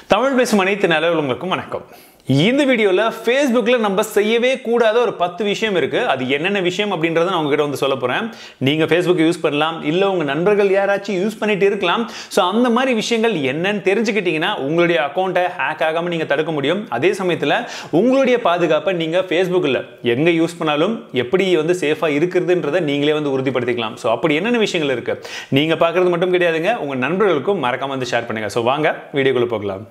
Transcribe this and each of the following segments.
தமிழ் பேசும் அனைத்து நல்லவர்களுக்கும் வணக்கம் இந்த வீடியோவில் ஃபேஸ்புக்கில் நம்ம செய்யவே கூடாத ஒரு பத்து விஷயம் இருக்குது அது என்னென்ன விஷயம் அப்படின்றத நான் உங்ககிட்ட வந்து சொல்ல போகிறேன் நீங்கள் ஃபேஸ்புக் யூஸ் பண்ணலாம் இல்லை உங்கள் நண்பர்கள் யாராச்சும் யூஸ் பண்ணிட்டு இருக்கலாம் ஸோ அந்த மாதிரி விஷயங்கள் என்னன்னு தெரிஞ்சுக்கிட்டீங்கன்னா உங்களுடைய அக்கௌண்ட்டை ஹேக் ஆகாமல் நீங்கள் தடுக்க முடியும் அதே சமயத்தில் உங்களுடைய பாதுகாப்பை நீங்கள் ஃபேஸ்புக்கில் எங்கே யூஸ் பண்ணாலும் எப்படி வந்து சேஃபாக இருக்கிறதுன்றதை நீங்களே வந்து உறுதிப்படுத்திக்கலாம் ஸோ அப்படி என்னென்ன விஷயங்கள் இருக்குது நீங்கள் பார்க்குறது மட்டும் கிடையாதுங்க உங்கள் நண்பர்களுக்கும் மறக்காம வந்து ஷேர் பண்ணுங்கள் ஸோ வாங்க வீடியோக்குள்ளே போகலாம்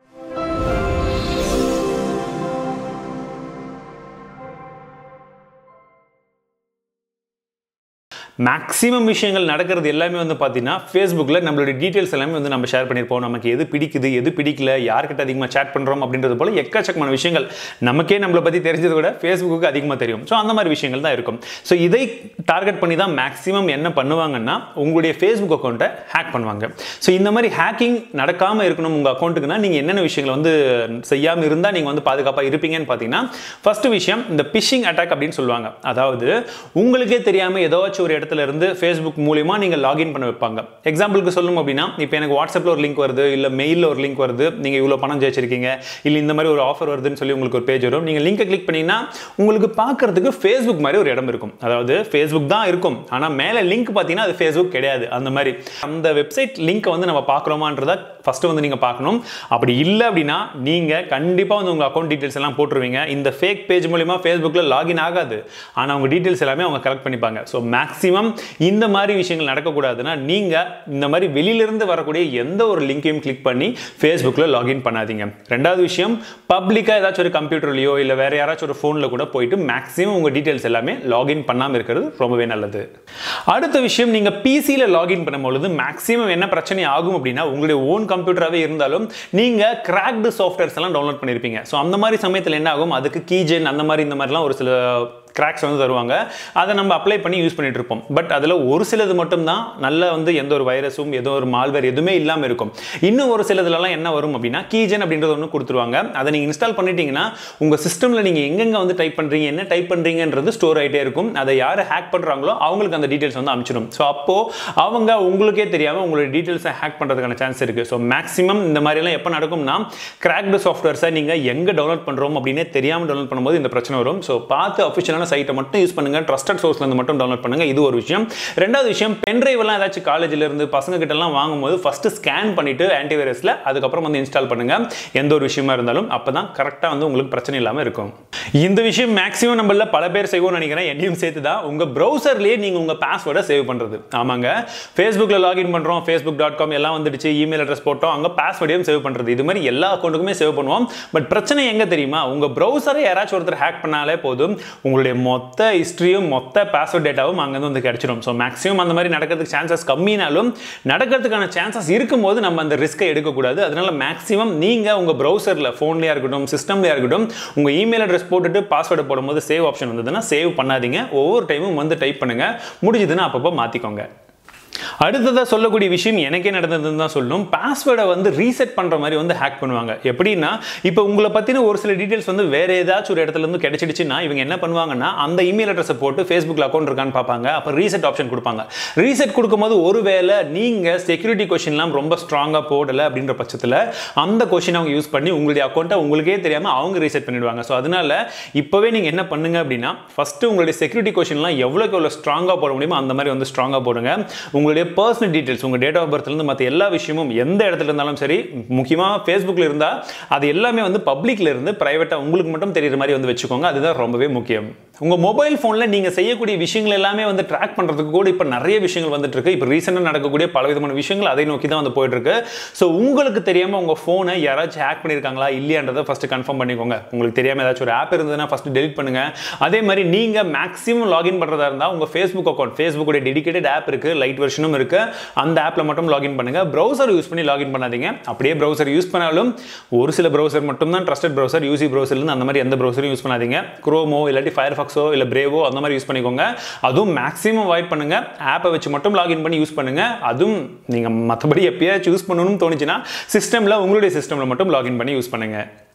மேக்ஸிமம் விஷயங்கள் நடக்கிறது எல்லாமே வந்து பார்த்தீங்கன்னா ஃபேஸ்புக்கில் நம்மளுடைய டீட்டெயில்ஸ் எல்லாமே வந்து நம்ம ஷேர் பண்ணியிருப்போம் நமக்கு எது பிடிக்குது எது பிடிக்கல யார்கிட்ட அதிகமாக சேட் பண்ணுறோம் அப்படின்றது போல எக்கச்சக்கமான விஷயங்கள் நமக்கே நம்மளை பற்றி தெரிஞ்சதை விட ஃபேஸ்புக்கு அதிகமாக தெரியும் ஸோ அந்த மாதிரி விஷயங்கள் தான் இருக்கும் ஸோ இதை டார்கெட் பண்ணி தான் மேக்ஸிமம் என்ன பண்ணுவாங்கன்னா உங்களுடைய ஃபேஸ்புக் அக்கௌண்ட்டை ஹேக் பண்ணுவாங்க ஸோ இந்த மாதிரி ஹேக்கிங் நடக்காமல் இருக்கணும் உங்கள் அக்கௌண்ட்டுக்குன்னா நீங்கள் என்னென்ன விஷயங்களை வந்து செய்யாமல் இருந்தால் நீங்கள் வந்து பாதுகாப்பாக இருப்பீங்கன்னு பார்த்தீங்கன்னா ஃபர்ஸ்ட் விஷயம் இந்த பிஷிங் அட்டாக் அப்படின்னு சொல்லுவாங்க அதாவது உங்களுக்கே தெரியாமல் ஏதாச்சும் ஒரு இடத்துல இருந்து ஃபேஸ்புக் மூலியமா நீங்கள் லாகின் பண்ண வைப்பாங்க எக்ஸாம்பிளுக்கு சொல்லணும் அப்படின்னா இப்போ எனக்கு வாட்ஸ்அப்பில் ஒரு லிங்க் வருது இல்லை மெயிலில் ஒரு லிங்க் வருது நீங்கள் இவ்வளோ பணம் ஜெயிச்சிருக்கீங்க இல்லை இந்த மாதிரி ஒரு ஆஃபர் வருதுன்னு சொல்லி உங்களுக்கு ஒரு பேஜ் வரும் நீங்கள் லிங்கை கிளிக் பண்ணீங்கன்னா உங்களுக்கு பார்க்கறதுக்கு ஃபேஸ்புக் மாதிரி ஒரு இடம் இருக்கும் அதாவது ஃபேஸ்புக் தான் இருக்கும் ஆனால் மேலே லிங்க் பார்த்தீங்கன்னா அது ஃபேஸ்புக் கிடையாது அந்த மாதிரி அந்த வெப்சைட் லிங்க்கை வந்து நம்ம பார்க்குறோமான்றத ஃபஸ்ட்டு வந்து நீங்கள் பார்க்கணும் அப்படி இல்லை அப்படின்னா நீங்கள் கண்டிப்பாக வந்து உங்கள் அக்கௌண்ட் டீட்டெயில்ஸ் எல்லாம் போட்டுருவீங்க இந்த ஃபேக் பேஜ் மூலிமா ஃபேஸ்புக்கில் லாகின் ஆகாது ஆனால் உங்கள் டீட்டெயில்ஸ் எல்லாமே அவங்க கலெக்ட் பண்ணிப்பாங்க ஸோ மேக்ஸிமம் இந்த மாதிரி விஷயங்கள் நடக்கக்கூடாதுன்னா நீங்கள் இந்த மாதிரி வெளியிலிருந்து வரக்கூடிய எந்த ஒரு லிங்கையும் கிளிக் பண்ணி ஃபேஸ்புக்கில் லாகின் பண்ணாதீங்க ரெண்டாவது விஷயம் பப்ளிக்காக ஏதாச்சும் ஒரு கம்ப்யூட்டர்லையோ இல்லை வேறு யாராச்சும் ஒரு ஃபோனில் கூட போயிட்டு மேக்ஸிமம் உங்கள் டீட்டெயில்ஸ் எல்லாமே லாகின் பண்ணாமல் இருக்கிறது ரொம்பவே நல்லது அடுத்த விஷயம் நீங்கள் பிசியில் லாகின் பண்ணும்பொழுது மேக்ஸிமம் என்ன பிரச்சனை ஆகும் அப்படின்னா உங்களுடைய ஓன் கம்ப்யூட்டராகவே இருந்தாலும் நீங்கள் கிராக்டு சாஃப்ட்வேர்ஸ் எல்லாம் டவுன்லோட் பண்ணியிருப்பீங்க ஸோ அந்த மாதிரி சமயத்தில் என்ன ஆகும் அதுக்கு கீஜென் அந்த மாதிரி இந்த மாதிரிலாம் ஒரு சில கிராக்ஸ் வந்து தருவாங்க அதை நம்ம அப்ளை பண்ணி யூஸ் பண்ணிட்டு இருப்போம் பட் அதில் ஒரு சிலது மட்டும்தான் நல்ல வந்து எந்த ஒரு வைரஸும் ஏதோ ஒரு மால்வேர் எதுவுமே இல்லாமல் இருக்கும் இன்னும் ஒரு சிலதுலலாம் என்ன வரும் அப்படின்னா கீஜன் அப்படின்றது ஒன்று கொடுத்துருவாங்க அதை நீங்கள் இன்ஸ்டால் பண்ணிட்டீங்கன்னா உங்கள் சிஸ்டமில் நீங்கள் எங்கெங்கே வந்து டைப் பண்ணுறீங்க என்ன டைப் பண்ணுறீங்கன்றது ஸ்டோர் ஆகிட்டே இருக்கும் அதை யார் ஹேக் பண்ணுறாங்களோ அவங்களுக்கு அந்த டீட்டெயில்ஸ் வந்து அனுப்பிச்சிடும் ஸோ அப்போது அவங்க உங்களுக்கே தெரியாமல் உங்களுடைய டீட்டெயில்ஸை ஹேக் பண்ணுறதுக்கான சான்ஸ் இருக்குது ஸோ மேக்ஸிமம் இந்த மாதிரிலாம் எப்போ நடக்கும்னா கிராக்டு சாஃப்ட்வேர்ஸை நீங்கள் எங்கே டவுன்லோட் பண்ணுறோம் அப்படின்னே தெரியாமல் டவுன்லோட் பண்ணும்போது இந்த பிரச்சனை வரும் ஸோ பார்த்து அஃபிஷியலான சைட்டை மட்டும் யூஸ் பண்ணுங்க ட்ரஸ்டட் சோர்ஸ்லேருந்து மட்டும் டவுன்லோட் பண்ணுங்க இது ஒரு விஷயம் ரெண்டாவது விஷயம் பென்ட்ரைவ் எல்லாம் ஏதாச்சும் காலேஜில் இருந்து பசங்க கிட்ட எல்லாம் வாங்கும்போது ஃபர்ஸ்ட் ஸ்கேன் பண்ணிட்டு ஆன்டிவைரஸில் அதுக்கப்புறம் வந்து இன்ஸ்டால் பண்ணுங்க எந்த ஒரு விஷயமா இருந்தாலும் அப்போ தான் கரெக்டாக வந்து உங்களுக்கு பிரச்சனை இல்லாமல் இருக்கும் இந்த விஷயம் மேக்ஸிமம் நம்மள பல பேர் செய்வோம்னு நினைக்கிறேன் என்னையும் சேர்த்து தான் உங்கள் ப்ரௌசர்லேயே நீங்கள் உங்கள் பாஸ்வேர்டை சேவ் பண்ணுறது ஆமாங்க ஃபேஸ்புக்கில் லாகின் பண்ணுறோம் ஃபேஸ்புக் டாட் காம் எல்லாம் வந்துடுச்சு இமெயில் அட்ரஸ் போட்டோம் அங்கே பாஸ்வேர்டையும் சேவ் பண்ணுறது இது மாதிரி எல்லா அக்கௌண்ட்டுக்குமே சேவ் பண்ணுவோம் பட் பிரச்சனை எங்கே தெரியுமா உங்கள் ப்ரௌசரை யாராச்சும் ஒருத்தர் ஹேக் பண்ணாலே போதும் உங்களுடைய மொத்த ஹிஸ்ட்ரியும் மொத்த பாஸ்வேர்ட் டேட்டாவும் அங்கேருந்து வந்து கிடைச்சிடும் ஸோ மேக்ஸிமம் அந்த மாதிரி நடக்கிறதுக்கு சான்சஸ் கம்மினாலும் நடக்கிறதுக்கான சான்சஸ் இருக்கும்போது நம்ம அந்த ரிஸ்க்கை எடுக்கக்கூடாது அதனால மேக்ஸிமம் நீங்கள் உங்கள் ப்ரௌசரில் ஃபோன்லேயே இருக்கட்டும் சிஸ்டம்லேயே இருக்கட்டும் உங்கள் இமெயில் அட்ரஸ் போட்டுட்டு பாஸ்வேர்டு போடும்போது சேவ் ஆப்ஷன் வந்ததுன்னா சேவ் பண்ணாதீங்க ஒவ்வொரு டைமும் வந்து டைப் பண்ணுங்கள் முடிஞ்சதுன்னா அப்பப்போ மாற்றிக்கோங்க அடுத்ததாக சொல்லக்கூடிய விஷயம் எனக்கே நடந்ததுன்னு தான் சொல்லணும் பாஸ்வேர்டை வந்து ரீசெட் பண்ணுற மாதிரி வந்து ஹேக் பண்ணுவாங்க எப்படின்னா இப்போ உங்களை பற்றின ஒரு சில டீட்டெயில்ஸ் வந்து வேறு ஏதாச்சும் ஒரு இடத்துல இருந்து கிடைச்சிடுச்சுன்னா இவங்க என்ன பண்ணுவாங்கன்னா அந்த இமெயில் அட்ரஸை போட்டு ஃபேஸ்புக்கில் அக்கௌண்ட் இருக்கான்னு பார்ப்பாங்க அப்போ ரீசெட் ஆப்ஷன் கொடுப்பாங்க ரீசெட் கொடுக்கும்போது ஒருவேளை நீங்கள் செக்யூரிட்டி கொஷின்லாம் ரொம்ப ஸ்ட்ராங்காக போடலை அப்படின்ற பட்சத்தில் அந்த கொஷின் அவங்க யூஸ் பண்ணி உங்களுடைய அக்கௌண்ட்டை உங்களுக்கே தெரியாமல் அவங்க ரீசெட் பண்ணிடுவாங்க ஸோ அதனால இப்போவே நீங்கள் என்ன பண்ணுங்க அப்படின்னா ஃபஸ்ட்டு உங்களுடைய செக்யூரிட்டி கொஷின்லாம் எவ்வளோக்கு எவ்வளோ ஸ்ட்ராங்காக போட முடியுமோ அந்த மாதிரி வந்து ஸ்ட்ராங்காக போடுங்க உங்களுடைய பர்சனல் டீட்டெயில்ஸ் உங்கள் டேட் ஆஃப் பர்த்லேருந்து மற்ற எல்லா விஷயமும் எந்த இடத்துல இருந்தாலும் சரி முக்கியமாக ஃபேஸ்புக்கில் இருந்தால் அது எல்லாமே வந்து பப்ளிக்கில் இருந்து ப்ரைவேட்டாக உங்களுக்கு மட்டும் தெரியுற மாதிரி வந்து வச்சுக்கோங்க அதுதான் ரொம்பவே முக்கியம் உங்கள் மொபைல் ஃபோனில் நீங்கள் செய்யக்கூடிய விஷயங்கள் எல்லாமே வந்து ட்ராக் பண்ணுறதுக்கு கூட இப்போ நிறைய விஷயங்கள் வந்துட்டு இருக்கு இப்போ ரீசெண்டாக நடக்கக்கூடிய பல விதமான விஷயங்கள் அதை நோக்கி தான் வந்து போயிட்டு இருக்கு ஸோ உங்களுக்கு தெரியாமல் உங்கள் ஃபோனை யாராச்சும் ஹேக் பண்ணியிருக்காங்களா இல்லையான்றதை ஃபஸ்ட்டு கன்ஃபார்ம் பண்ணிக்கோங்க உங்களுக்கு தெரியாமல் ஏதாச்சும் ஒரு ஆப் இருந்ததுன்னா ஃபஸ்ட்டு டெலிட் பண்ணுங்க அதே மாதிரி நீங்கள் மேக்ஸிமம் லாகின் பண்ணுறதா இருந்தால் உங்கள் ஃபேஸ்புக் அக்கௌண்ட் ஃபேஸ்புக்கோட டெடிகேட்டட் ஆப் இருக்குது லைட் வெர்ஷனும் இருக்கு அந்த ஆப்பில் மட்டும் லாகின் பண்ணுங்க ப்ரௌசர் யூஸ் பண்ணி லாகின் பண்ணாதீங்க அப்படியே ப்ரௌசர் யூஸ் பண்ணாலும் ஒரு சில ப்ரௌசர் மட்டும் தான் ட்ரஸ்டட் ப்ரௌசர் யூசி ப்ரௌசர்லேருந்து அந்த மாதிரி எந்த ப்ரௌசரும் யூஸ் பண்ணாதீங்க குரோமோ இல்லாட்டி ஃபயர் ஃபாக்ஸோ இல்லை பிரேவோ அந்த மாதிரி யூஸ் பண்ணிக்கோங்க அதுவும் மேக்ஸிமம் அவாய்ட் பண்ணுங்க ஆப்பை வச்சு மட்டும் லாகின் பண்ணி யூஸ் பண்ணுங்க அதுவும் நீங்கள் மற்றபடி எப்பயாச்சும் யூஸ் பண்ணணும்னு தோணுச்சுன்னா சிஸ்டமில் உங்களுடைய சிஸ்டமில் மட்டும் லாகின் பண்ணி யூஸ் பண்ணுங்க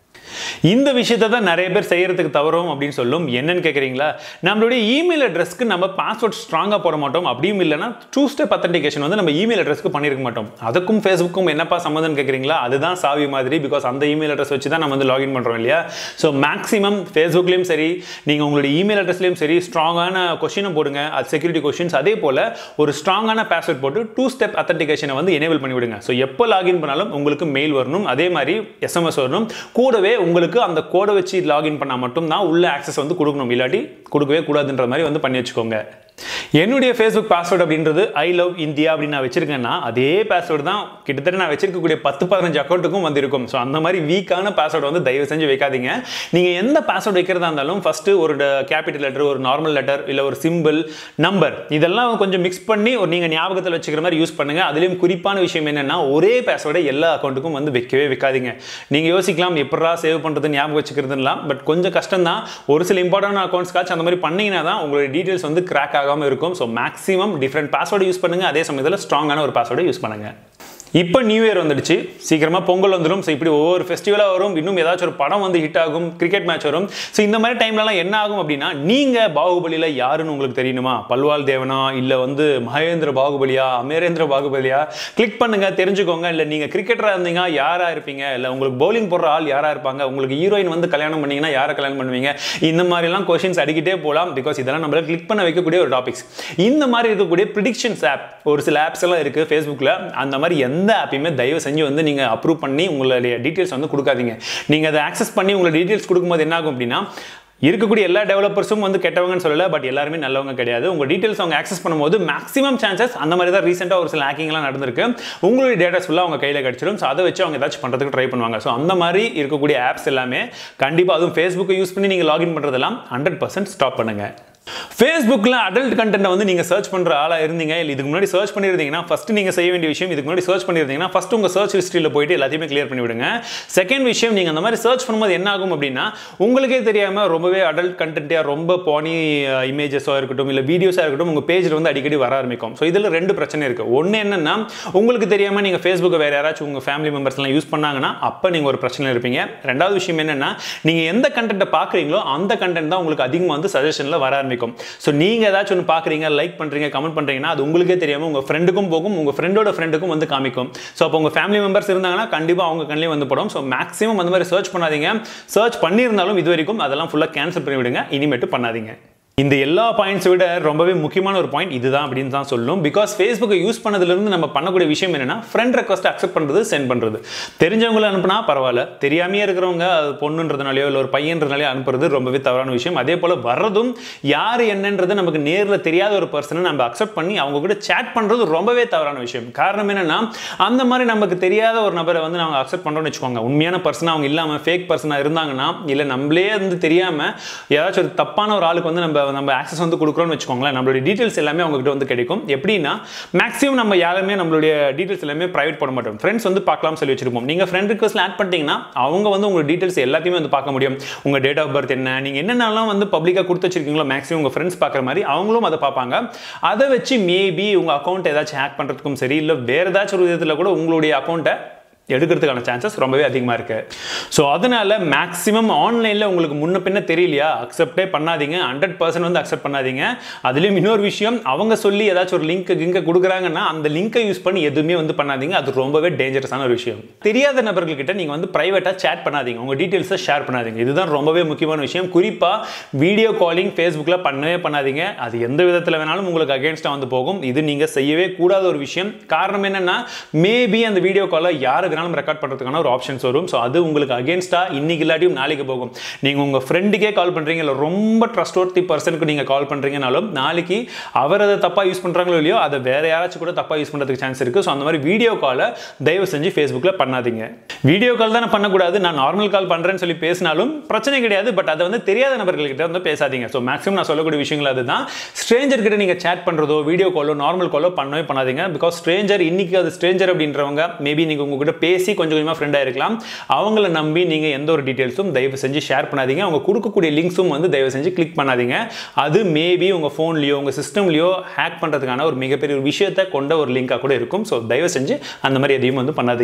இந்த விஷயத்தை தான் நிறைய பேர் செய்யறதுக்கு தவறும் அப்படின்னு சொல்லும் என்னன்னு கேட்குறீங்களா நம்மளுடைய இமெயில் அட்ரஸ்க்கு நம்ம பாஸ்வேர்ட் ஸ்ட்ராங்காக போட மாட்டோம் அப்படியும் இல்லைனா டூ ஸ்டெப் அத்தன்டிகேஷன் வந்து நம்ம இமெயில் அட்ரஸ்க்கு பண்ணியிருக்க மாட்டோம் அதுக்கும் ஃபேஸ்புக்கும் என்னப்பா சம்மந்தம் கேட்குறீங்களா அதுதான் சாவி மாதிரி பிகாஸ் அந்த இமெயில் அட்ரஸ் வச்சு தான் நம்ம வந்து லாகின் பண்ணுறோம் இல்லையா ஸோ மேக்ஸிமம் ஃபேஸ்புக்லேயும் சரி நீங்கள் உங்களுடைய இமெயில் அட்ரஸ்லையும் சரி ஸ்ட்ராங்கான கொஷினை போடுங்க அது செக்யூரிட்டி கொஷின்ஸ் அதே போல் ஒரு ஸ்ட்ராங்கான பாஸ்வேர்ட் போட்டு டூ ஸ்டெப் அத்தன்டிகேஷனை வந்து எனேபிள் பண்ணி விடுங்க ஸோ எப்போ லாகின் பண்ணாலும் உங்களுக்கு மெயில் வரணும் அதே மாதிரி எஸ்எம்எஸ் வரணும் கூடவே உங்களுக்கு அந்த கோடை வச்சு லாகின் பண்ணால் மட்டும்தான் உள்ள ஆக்சஸ் வந்து கொடுக்கணும் இல்லாட்டி கொடுக்கவே கூடாதுன்ற மாதிரி வந்து பண்ணி வச்சுக்கோங்க என்னுடைய ஃபேஸ்புக் பாஸ்வேர்டு அப்படின்றது ஐ லவ் இந்தியா அப்படின்னு நான் வச்சிருக்கேன்னா அதே பாஸ்வேர்டு தான் கிட்டத்தட்ட நான் வச்சிருக்கக்கூடிய பத்து பதினஞ்சு அக்கௌண்ட்டுக்கும் வந்து இருக்கும் ஸோ அந்த மாதிரி வீக்கான பாஸ்வேர்டு வந்து தயவு செஞ்சு வைக்காதீங்க நீங்கள் எந்த பாஸ்வேர்டு வைக்கிறதா இருந்தாலும் ஃபஸ்ட்டு ஒரு கேபிட்டல் லெட்டர் ஒரு நார்மல் லெட்டர் இல்லை ஒரு சிம்பிள் நம்பர் இதெல்லாம் கொஞ்சம் மிக்ஸ் பண்ணி ஒரு நீங்கள் ஞாபகத்தில் வச்சுக்கிற மாதிரி யூஸ் பண்ணுங்கள் அதுலேயும் குறிப்பான விஷயம் என்னென்னா ஒரே பாஸ்வேர்டை எல்லா அக்கௌண்ட்டுக்கும் வந்து வைக்கவே வைக்காதீங்க நீங்கள் யோசிக்கலாம் எப்படா சேவ் பண்ணுறது ஞாபகம் வச்சுக்கிறதுலாம் பட் கொஞ்சம் கஷ்டம் தான் ஒரு சில இம்பார்ட்டன்ட் அக்கௌண்ட்ஸ்க்காச்சும் அந்த மாதிரி பண்ணீங்கன்னா தான் உங்களுடைய டீட்டெயில்ஸ் வந்து கிராக் ஆகாமல் இருக்கும் so maximum different password use பண்ணுங்க அதே சமயத்தில் ஸ்ட்ராங்கான ஒரு பாஸ்வேர்டை யூஸ் பண்ணுங்க இப்போ நியூ இயர் வந்துடுச்சு சீக்கிரமாக பொங்கல் வந்துடும் ஸோ இப்படி ஒவ்வொரு ஃபெஸ்டிவலாக வரும் இன்னும் ஏதாச்சும் ஒரு படம் வந்து ஹிட் ஆகும் கிரிக்கெட் மேட்ச் வரும் ஸோ இந்த மாதிரி டைம்லலாம் என்ன ஆகும் அப்படின்னா நீங்கள் பாகுபலியில் யாருன்னு உங்களுக்கு தெரியணுமா பல்வால் தேவனா இல்லை வந்து மகேந்திர பாகுபலியா அமரேந்திர பாகுபலியா கிளிக் பண்ணுங்க தெரிஞ்சுக்கோங்க இல்லை நீங்கள் கிரிக்கெட்டராக இருந்தீங்க யாராக இருப்பீங்க இல்லை உங்களுக்கு பவுலிங் போடுற ஆள் யாராக இருப்பாங்க உங்களுக்கு ஹீரோயின் வந்து கல்யாணம் பண்ணீங்கன்னா யாரை கல்யாணம் பண்ணுவீங்க இந்த மாதிரிலாம் கொஷின்ஸ் அடிக்கிட்டே போகலாம் பிகாஸ் இதெல்லாம் நம்மளால கிளிக் பண்ண வைக்கக்கூடிய ஒரு டாபிக்ஸ் இந்த மாதிரி இருக்கக்கூடிய ப்ரிடிக்ஷன்ஸ் ஆப் ஒரு சில ஆப்ஸ் எல்லாம் இருக்குது ஃபேஸ்புக்கில் அந்த மாதிரி எந்த ஆப்பையுமே தயவு செஞ்சு வந்து நீங்கள் அப்ரூவ் பண்ணி உங்களுடைய டீட்டெயில்ஸ் வந்து கொடுக்காதீங்க நீங்கள் அதை ஆக்சஸ் பண்ணி உங்களை டீட்டெயில்ஸ் கொடுக்கும்போது என்ன ஆகும் அப்படின்னா இருக்கக்கூடிய எல்லா டெவலப்பர்ஸும் வந்து கெட்டவங்கன்னு சொல்லல பட் எல்லாருமே நல்லவங்க கிடையாது உங்க டீட்டெயில்ஸ் அவங்க ஆக்சஸ் பண்ணும்போது மேக்ஸிமம் சான்சஸ் அந்த மாதிரி தான் ரீசெண்டாக ஒரு சில ஹேக்கிங்லாம் நடந்திருக்கு உங்களுடைய டேட்டாஸ் ஃபுல்லாக அவங்க கையில் கிடச்சிடும் ஸோ அதை வச்சு அவங்க ஏதாச்சும் பண்ணுறதுக்கு ட்ரை பண்ணுவாங்க ஸோ அந்த மாதிரி இருக்கக்கூடிய ஆப்ஸ் எல்லாமே கண்டிப்பாக அதுவும் ஃபேஸ்புக்கை யூஸ் பண்ணி நீங்கள் லாகின் பண்ணுறதெல்லாம் ஹண்ட்ரட் பர்சன்ட் ஸ்டாப் பண்ணுங்க ஃபேஸ்புக்கில் அடல்ட் கண்டென்ட்டை வந்து நீங்கள் சர்ச் பண்ணுற ஆளாக இருந்தீங்க இல்லை இதுக்கு முன்னாடி சர்ச் பண்ணியிருந்தீங்கன்னா ஃபஸ்ட்டு நீங்கள் செய்ய வேண்டிய விஷயம் இதுக்கு முன்னாடி சர்ச் பண்ணியிருந்தீங்கன்னா ஃபஸ்ட்டு உங்கள் சர்ச் ஹிஸ்ட்ரியில் போயிட்டு எல்லாத்தையுமே கிளியர் பண்ணி விடுங்க செகண்ட் விஷயம் நீங்கள் அந்த மாதிரி சர்ச் பண்ணும்போது என்ன ஆகும் அப்படின்னா உங்களுக்கே தெரியாமல் ரொம்பவே அடல்ட் கண்டென்ட்டாக ரொம்ப பானி இமேஜஸாக இருக்கட்டும் இல்லை வீடியோஸாக இருக்கட்டும் உங்கள் பேஜில் வந்து அடிக்கடி வர ஆரம்பிக்கும் ஸோ இதில் ரெண்டு பிரச்சனை இருக்குது ஒன்று என்னென்னா உங்களுக்கு தெரியாமல் நீங்கள் ஃபேஸ்புக்கை வேறு யாராச்சும் உங்கள் ஃபேமிலி மெம்பர்ஸ்லாம் யூஸ் பண்ணாங்கன்னா அப்போ நீங்கள் ஒரு பிரச்சனை இருப்பீங்க ரெண்டாவது விஷயம் என்னென்னா நீங்கள் எந்த கண்டென்ட்டை பார்க்குறீங்களோ அந்த கண்டென்ட் தான் உங்களுக்கு அதிகமாக வந்து சஜஷனில் வர ஆரம்பிக்கும் ஸோ நீங்கள் ஏதாச்சும் ஒன்று பார்க்குறீங்க லைக் பண்ணுறீங்க கமெண்ட் பண்ணுறீங்கன்னா அது உங்களுக்கே தெரியாமல் உங்கள் ஃப்ரெண்டுக்கும் போகும் உங்கள் ஃப்ரெண்டோட ஃப்ரெண்டுக்கும் வந்து காமிக்கும் ஸோ அப்போ உங்கள் ஃபேமிலி மெம்பர்ஸ் இருந்தாங்கன்னா கண்டிப்பாக அவங்க கண்ணிலே வந்து படும் ஸோ மேக்ஸிமம் அந்த மாதிரி சர்ச் பண்ணாதீங்க சர்ச் பண்ணியிருந்தாலும் இது வரைக்கும் அதெல்லாம் ஃபுல்லாக கேன்சல் பண்ணி விடுங்க இனிமேட்டு பண்ணாதீங்க இந்த எல்லா பாயிண்ட்ஸை விட ரொம்பவே முக்கியமான ஒரு பாயிண்ட் இதுதான் அப்படின்னு தான் சொல்லணும் பிகாஸ் ஃபேஸ்புக்கை யூஸ் பண்ணதுலேருந்து நம்ம பண்ணக்கூடிய விஷயம் என்னன்னா ஃப்ரெண்ட் ரெக்வஸ்ட் அக்செப்ட் பண்ணுறது சென்ட் பண்ணுறது தெரிஞ்சவங்களை அனுப்புனா பரவாயில்ல தெரியாமையே இருக்கிறவங்க அது பொண்ணுன்றதுனாலையோ இல்லை ஒரு பையன்றதுனாலையோ அனுப்புறது ரொம்பவே தவறான விஷயம் அதே போல் வர்றதும் யார் என்னன்றது நமக்கு நேரில் தெரியாத ஒரு பர்சனை நம்ம அக்செப்ட் பண்ணி அவங்க கூட சேட் பண்ணுறது ரொம்பவே தவறான விஷயம் காரணம் என்னன்னா அந்த மாதிரி நமக்கு தெரியாத ஒரு நபரை வந்து நாங்கள் அக்செப்ட் பண்ணுறோம்னு வச்சுக்கோங்க உண்மையான பர்சனாக அவங்க இல்லாமல் ஃபேக் பர்சனாக இருந்தாங்கன்னா இல்லை நம்மளே வந்து தெரியாமல் ஏதாச்சும் ஒரு தப்பான ஒரு ஆளுக்கு வந்து நம்ம நம்ம ஆக்சஸ் வந்து கொடுக்குறோம்னு வச்சுக்கோங்களேன் நம்மளுடைய டீட்டெயில்ஸ் எல்லாமே அவங்ககிட்ட வந்து கிடைக்கும் எப்படின்னா மேக்ஸிமம் நம்ம யாருமே நம்மளுடைய டீட்டெயில்ஸ் எல்லாமே ப்ரைவேட் பண்ண மாட்டோம் ஃப்ரெண்ட்ஸ் வந்து பார்க்கலாம் சொல்லி வச்சிருப்போம் நீங்கள் ஃப்ரெண்ட் ரிக்வஸ்ட்ல ஆட் பண்ணிட்டீங்கன்னா அவங்க வந்து உங்கள் டீட்டெயில்ஸ் எல்லாத்தையுமே வந்து பார்க்க முடியும் உங்கள் டேட் ஆஃப் பர்த் என்ன நீங்கள் என்னென்னலாம் வந்து பப்ளிக்காக கொடுத்து வச்சிருக்கீங்களோ மேக்ஸிமம் உங்கள் ஃப்ரெண்ட்ஸ் பார்க்குற மாதிரி அவங்களும் அதை பார்ப்பாங்க அதை வச்சு மேபி உங்கள் அக்கௌண்ட் ஏதாச்சும் ஹேக் பண்ணுறதுக்கும் சரி இல்லை வேறு ஏதாச்சும் ஒரு விதத்தில் கூட உங்களுடைய அக்கௌண்ட்டை எடுக்கிறதுக்கான சான்சஸ் ரொம்பவே அதிகமாக இருக்கு ஸோ அதனால மேக்ஸிமம் ஆன்லைனில் உங்களுக்கு முன்ன பின்ன தெரியலையா அக்செப்டே பண்ணாதீங்க ஹண்ட்ரட் பர்சன்ட் வந்து அக்செப்ட் பண்ணாதீங்க அதுலேயும் இன்னொரு விஷயம் அவங்க சொல்லி ஏதாச்சும் ஒரு லிங்க் கிங்க கொடுக்குறாங்கன்னா அந்த லிங்கை யூஸ் பண்ணி எதுவுமே வந்து பண்ணாதீங்க அது ரொம்பவே டேஞ்சரஸான ஒரு விஷயம் தெரியாத நபர்கள்கிட்ட நீங்கள் வந்து ப்ரைவேட்டாக சேட் பண்ணாதீங்க உங்கள் டீட்டெயில்ஸை ஷேர் பண்ணாதீங்க இதுதான் ரொம்பவே முக்கியமான விஷயம் குறிப்பாக வீடியோ காலிங் ஃபேஸ்புக்கில் பண்ணவே பண்ணாதீங்க அது எந்த விதத்தில் வேணாலும் உங்களுக்கு அகேன்ஸ்டாக வந்து போகும் இது நீங்கள் செய்யவே கூடாத ஒரு விஷயம் காரணம் என்னென்னா மேபி அந்த வீடியோ காலை யாருக்கு வேணாலும் ரெக்கார்ட் பண்ணுறதுக்கான ஒரு ஆப்ஷன்ஸ் வரும் ஸோ அது உங்களுக்கு அகேன்ஸ்டாக இன்னைக்கு இல்லாட்டியும் நாளைக்கு போகும் நீங்கள் உங்கள் ஃப்ரெண்டுக்கே கால் பண்ணுறீங்க இல்லை ரொம்ப ட்ரஸ்ட்வர்த்தி பர்சனுக்கு நீங்கள் கால் பண்ணுறீங்கனாலும் நாளைக்கு அவர் அதை தப்பாக யூஸ் பண்ணுறாங்களோ இல்லையோ அதை வேற யாராச்சும் கூட தப்பாக யூஸ் பண்ணுறதுக்கு சான்ஸ் இருக்குது ஸோ அந்த மாதிரி வீடியோ காலை தயவு செஞ்சு ஃபேஸ்புக்கில் பண்ணாதீங்க வீடியோ கால் தானே பண்ணக்கூடாது நான் நார்மல் கால் பண்ணுறேன்னு சொல்லி பேசினாலும் பிரச்சனை கிடையாது பட் அதை வந்து தெரியாத நபர்கள்கிட்ட வந்து பேசாதீங்க ஸோ மேக்ஸிமம் நான் சொல்லக்கூடிய விஷயங்கள் அதுதான் ஸ்ட்ரேஞ்சர் கிட்ட நீங்கள் சேட் பண்ணுறதோ வீடியோ காலோ நார்மல் காலோ பண்ணவே பண்ணாதீங்க பிகாஸ் ஸ்ட்ரேஞ்சர் இன்னைக்கு அது ஸ்ட்ரேஞ்சர் அப்படின்றவங்க மேபி நீங்கள் உங்ககிட்ட பேசி கொஞ்சம் கொஞ்சமாக ஃப்ரெண்டாக இருக்கலாம் அவங்கள நம்பி நீங்கள் எந்த ஒரு டீட்டெயில்ஸும் தயவு செஞ்சு ஷேர் பண்ணாதீங்க அவங்க கொடுக்கக்கூடிய லிங்க்ஸும் வந்து தயவு செஞ்சு கிளிக் பண்ணாதீங்க அது மேபி உங்கள் ஃபோன்லையோ உங்கள் சிஸ்டம்லையோ ஹேக் பண்ணுறதுக்கான ஒரு மிகப்பெரிய ஒரு விஷயத்தை கொண்ட ஒரு லிங்காக கூட இருக்கும் ஸோ தயவு செஞ்சு அந்த மாதிரி எதையும் வந்து பண்ணாதீங்க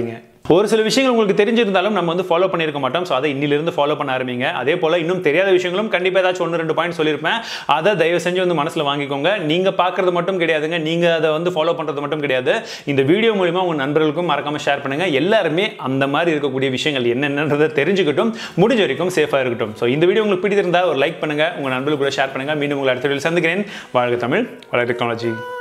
ஒரு சில விஷயங்கள் உங்களுக்கு தெரிஞ்சிருந்தாலும் நம்ம வந்து ஃபாலோ பண்ணியிருக்க மாட்டோம் ஸோ அதை இன்னிலிருந்து ஃபாலோ பண்ண ஆரம்பிங்க அதே போல் இன்னும் தெரியாத விஷயங்களும் கண்டிப்பாக ஏதாச்சும் ஒன்று ரெண்டு பாயிண்ட் சொல்லியிருப்பேன் அதை தயவு செஞ்சு வந்து மனசில் வாங்கிக்கோங்க நீங்கள் பார்க்குறது மட்டும் கிடையாதுங்க நீங்கள் அதை வந்து ஃபாலோ பண்ணுறது மட்டும் கிடையாது இந்த வீடியோ மூலிமா உங்கள் நண்பர்களுக்கும் மறக்காமல் ஷேர் பண்ணுங்கள் எல்லாருமே அந்த மாதிரி இருக்கக்கூடிய விஷயங்கள் என்னென்னன்றதை தெரிஞ்சுக்கட்டும் முடிஞ்ச வரைக்கும் சேஃபாக இருக்கட்டும் ஸோ இந்த வீடியோ உங்களுக்கு பிடித்திருந்தால் ஒரு லைக் பண்ணுங்கள் உங்கள் நண்பர்களுக்கு கூட ஷேர் பண்ணுங்கள் மீண்டும் உங்களை அடுத்த வீடியோவில் சந்திக்கிறேன் வாழ்க தமிழ் வளர்க டெக்னாலஜி